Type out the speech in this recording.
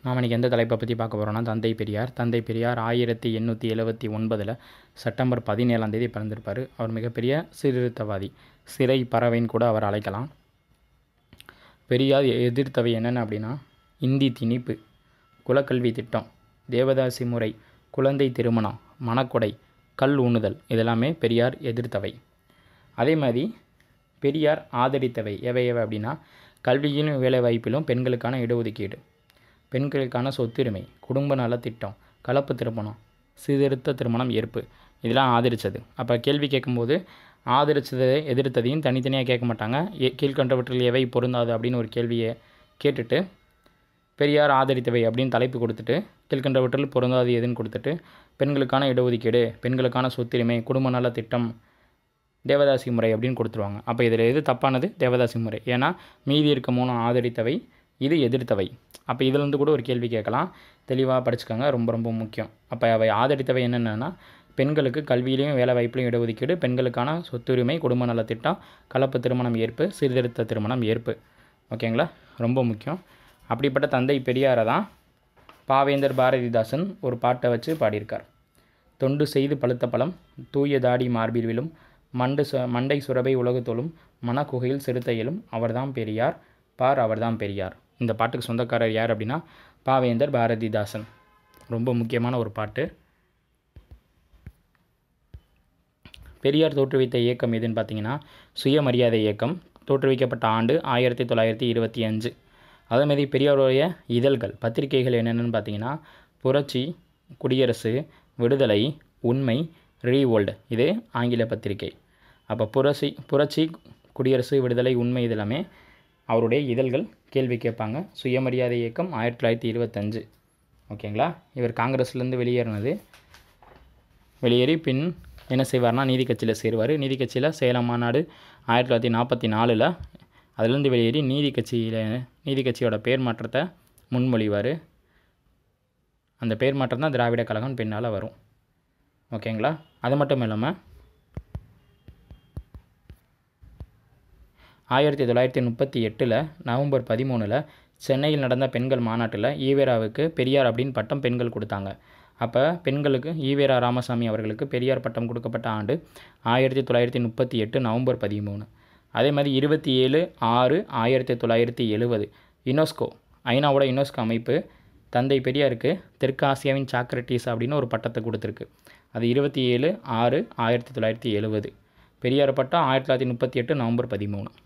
நாம் இன்றைக்கி எந்த தலைப்பை பற்றி பார்க்க போகிறோம்னா தந்தை பெரியார் தந்தை பெரியார் ஆயிரத்தி எண்ணூற்றி எழுபத்தி ஒன்பதில் செப்டம்பர் பதினேழாம் தேதி பிறந்திருப்பார் அவர் மிகப்பெரிய சீர்திருத்தவாதி சிறை பறவைன்னு கூட அவர் அழைக்கலாம் பெரியார் எதிர்த்தவை என்னென்ன அப்படின்னா இந்தி திணிப்பு குலக்கல்வி திட்டம் தேவதாசி முறை குழந்தை திருமணம் மணக்கொடை கல் ஊணுதல் இதெல்லாமே பெரியார் எதிர்த்தவை அதே மாதிரி பெரியார் ஆதரித்தவை எவை எவை அப்படின்னா கல்வியிலும் வேலைவாய்ப்பிலும் பெண்களுக்கான இடஒதுக்கீடு பெண்களுக்கான சொத்துரிமை குடும்ப நலத்திட்டம் கலப்பு திருமணம் சீர்திருத்த திருமணம் ஏற்பு இதெல்லாம் ஆதரித்தது அப்போ கேள்வி கேட்கும்போது ஆதரித்ததை எதிர்த்ததையும் தனித்தனியாக கேட்க மாட்டாங்க எ கீழ்கண்டவற்றில் எவை பொருந்தாது அப்படின்னு ஒரு கேள்வியை கேட்டுட்டு பெரியார் ஆதரித்தவை அப்படின்னு தலைப்பு கொடுத்துட்டு கீழ்கண்டவற்றில் பொருந்தாது எதுன்னு கொடுத்துட்டு பெண்களுக்கான இடஒதுக்கீடு பெண்களுக்கான சொத்துரிமை குடும்ப நல திட்டம் தேவதாசி முறை அப்படின்னு கொடுத்துருவாங்க அப்போ இதில் எது தப்பானது தேவதாசி முறை ஏன்னா மீதி இருக்க மூணு ஆதரித்தவை இது எதிர்த்தவை அப்போ இதிலேருந்து கூட ஒரு கேள்வி கேட்கலாம் தெளிவாக படிச்சுக்கோங்க ரொம்ப ரொம்ப முக்கியம் அப்போ அவை ஆதரித்தவை என்னென்னா பெண்களுக்கு கல்வியிலையும் வேலை வாய்ப்புலையும் இடஒதுக்கீடு பெண்களுக்கான சொத்துரிமை குடும்ப நலத்திட்டம் கலப்பு திருமணம் ஏற்பு சீர்திருத்த திருமணம் ஏற்பு ஓகேங்களா ரொம்ப முக்கியம் அப்படிப்பட்ட தந்தை பெரியாரை தான் பாவேந்தர் பாரதிதாசன் ஒரு பாட்டை வச்சு பாடியிருக்கார் தொண்டு செய்து பழுத்த பழம் தூய தாடி மார்பில் விழும் மண்டு சு மண்டை சுரபை உலகத்தோளும் மனக்குகையில் சிறுத்தையிலும் அவர்தாம் பெரியார் பார் அவர்தாம் பெரியார் இந்த பாட்டுக்கு சொந்தக்காரர் யார் அப்படின்னா பாவேந்தர் பாரதிதாசன் ரொம்ப முக்கியமான ஒரு பாட்டு பெரியார் தோற்றுவித்த இயக்கம் எதுன்னு பார்த்தீங்கன்னா சுயமரியாதை இயக்கம் தோற்றுவிக்கப்பட்ட ஆண்டு ஆயிரத்தி தொள்ளாயிரத்தி இருபத்தி அஞ்சு அதேமாதிரி பெரியாருடைய இதழ்கள் பத்திரிகைகள் என்னென்னு பார்த்தீங்கன்னா புரட்சி குடியரசு விடுதலை உண்மை ரீவோல்டு இது ஆங்கில பத்திரிகை அப்போ புரட்சி புரட்சி குடியரசு விடுதலை உண்மை இதெல்லாமே அவருடைய இதழ்கள் கேள்வி கேட்பாங்க சுயமரியாதை இயக்கம் ஆயிரத்தி தொள்ளாயிரத்தி இருபத்தஞ்சு ஓகேங்களா இவர் காங்கிரஸ்லேருந்து வெளியேறினது வெளியேறி பின் என்ன செய்வார்னா நீதி கட்சியில் சேருவார் நீதி கட்சியில் சேலம் மாநாடு ஆயிரத்தி தொள்ளாயிரத்தி நாற்பத்தி நாலில் அதுலேருந்து வெளியேறி நீதி கட்சியில் நீதி கட்சியோட பேர் மாற்றத்தை முன்மொழிவார் அந்த பேர் மாற்றம் தான் திராவிட கழகம் பின்னால் வரும் ஓகேங்களா அது மட்டும் இல்லாமல் ஆயிரத்தி தொள்ளாயிரத்தி முப்பத்தி எட்டில் நவம்பர் பதிமூணில் சென்னையில் நடந்த பெண்கள் மாநாட்டில் ஈவேராவுக்கு பெரியார் அப்படின்னு பட்டம் பெண்கள் கொடுத்தாங்க அப்போ பெண்களுக்கு ஈவேரா ராமசாமி அவர்களுக்கு பெரியார் பட்டம் கொடுக்கப்பட்ட ஆண்டு ஆயிரத்தி தொள்ளாயிரத்தி முப்பத்தி எட்டு நவம்பர் பதிமூணு அதே மாதிரி இருபத்தி ஏழு ஆறு ஆயிரத்தி தொள்ளாயிரத்தி எழுவது யுனெஸ்கோ ஐநாவோட யுனெஸ்கோ அமைப்பு தந்தை பெரியாருக்கு தெற்கு ஆசியாவின் சாக்ரட்டிஸ் அப்படின்னு ஒரு பட்டத்தை கொடுத்துருக்கு அது இருபத்தி ஏழு ஆறு ஆயிரத்தி தொள்ளாயிரத்தி எழுவது பெரியார் பட்டம் ஆயிரத்தி தொள்ளாயிரத்தி முப்பத்தி எட்டு நவம்பர் பதிமூணு